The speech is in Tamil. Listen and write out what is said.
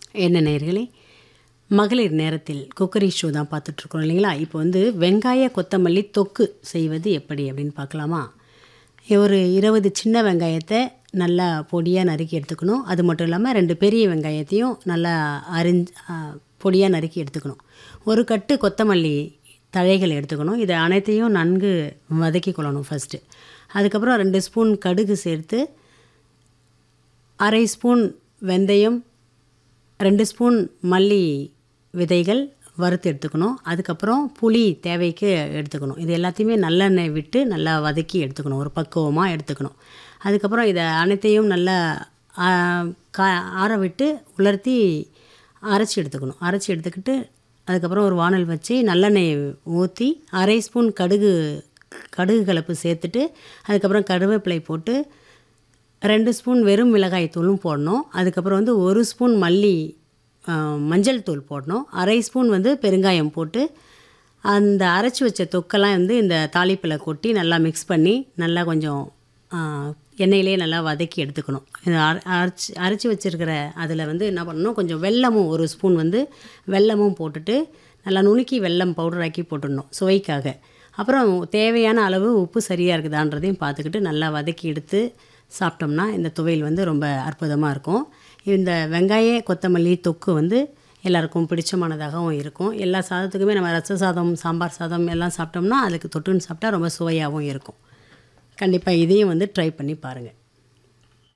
என்ன நேர்களே மகளிர் நேரத்தில் குக்கரி ஷோ தான் பார்த்துட்ருக்கோம் இல்லைங்களா இப்போ வந்து வெங்காய கொத்தமல்லி தொக்கு செய்வது எப்படி அப்படின்னு பார்க்கலாமா ஒரு இருபது சின்ன வெங்காயத்தை நல்லா பொடியாக நறுக்கி எடுத்துக்கணும் அது மட்டும் இல்லாமல் ரெண்டு பெரிய வெங்காயத்தையும் நல்லா அரிஞ்சு பொடியாக நறுக்கி எடுத்துக்கணும் ஒரு கட்டு கொத்தமல்லி தழைகள் எடுத்துக்கணும் இதை அனைத்தையும் நன்கு வதக்கி கொள்ளணும் ஃபஸ்ட்டு அதுக்கப்புறம் ரெண்டு ஸ்பூன் கடுகு சேர்த்து அரை ஸ்பூன் வெந்தயம் ரெண்டு ஸ்பூன் மல்லி விதைகள் வறுத்து எடுத்துக்கணும் அதுக்கப்புறம் புளி தேவைக்கு எடுத்துக்கணும் இது எல்லாத்தையுமே நல்லெண்ணெய் விட்டு நல்லா வதக்கி எடுத்துக்கணும் ஒரு பக்குவமாக எடுத்துக்கணும் அதுக்கப்புறம் இதை அனைத்தையும் நல்லா ஆ, கா ஆற விட்டு உலர்த்தி அரைச்சி எடுத்துக்கணும் அரைச்சி எடுத்துக்கிட்டு அதுக்கப்புறம் ஒரு வானல் வச்சு நல்லெண்ணெய் ஊற்றி அரை ஸ்பூன் கடுகு கடுகு கலப்பு சேர்த்துட்டு அதுக்கப்புறம் கருவேப்பிலை போட்டு ரெண்டு ஸ்பூன் வெறும் மிளகாய் தூளும் போடணும் அதுக்கப்புறம் வந்து ஒரு ஸ்பூன் மல்லி ஆ, மஞ்சள் தூள் போடணும் அரை ஸ்பூன் வந்து பெருங்காயம் போட்டு அந்த அரைச்சி வச்ச தொக்கெல்லாம் வந்து இந்த தாளிப்பில் கொட்டி நல்லா மிக்ஸ் பண்ணி நல்லா கொஞ்சம் ஆ, எண்ணெயிலே நல்லா வதக்கி எடுத்துக்கணும் இந்த அர- அரைச்சி அரைச்சி வச்சிருக்கிற அதில் வந்து என்ன பண்ணணும் கொஞ்சம் வெல்லமும் ஒரு ஸ்பூன் வந்து வெல்லமும் போட்டுட்டு நல்லா நுணுக்கி வெல்லம் பவுடர் ஆக்கி போட்டுடணும் சுவைக்காக அப்புறம் தேவையான அளவு உப்பு சரியாக இருக்குதான்றதையும் பார்த்துக்கிட்டு நல்லா வதக்கி எடுத்து சாப்பிட்டோம்னா இந்த துவையல் வந்து ரொம்ப அற்புதமாக இருக்கும் இந்த வெங்காய கொத்தமல்லி தொக்கு வந்து எல்லாருக்கும் பிடிச்சமானதாகவும் இருக்கும் எல்லா சாதத்துக்குமே நம்ம ரச சாதம் சாம்பார் சாதம் எல்லாம் சாப்பிட்டோம்னா அதுக்கு தொட்டுன்னு சாப்பிட்டா ரொம்ப சுவையாகவும் இருக்கும் கண்டிப்பாக இதையும் வந்து ட்ரை பண்ணி பாருங்கள்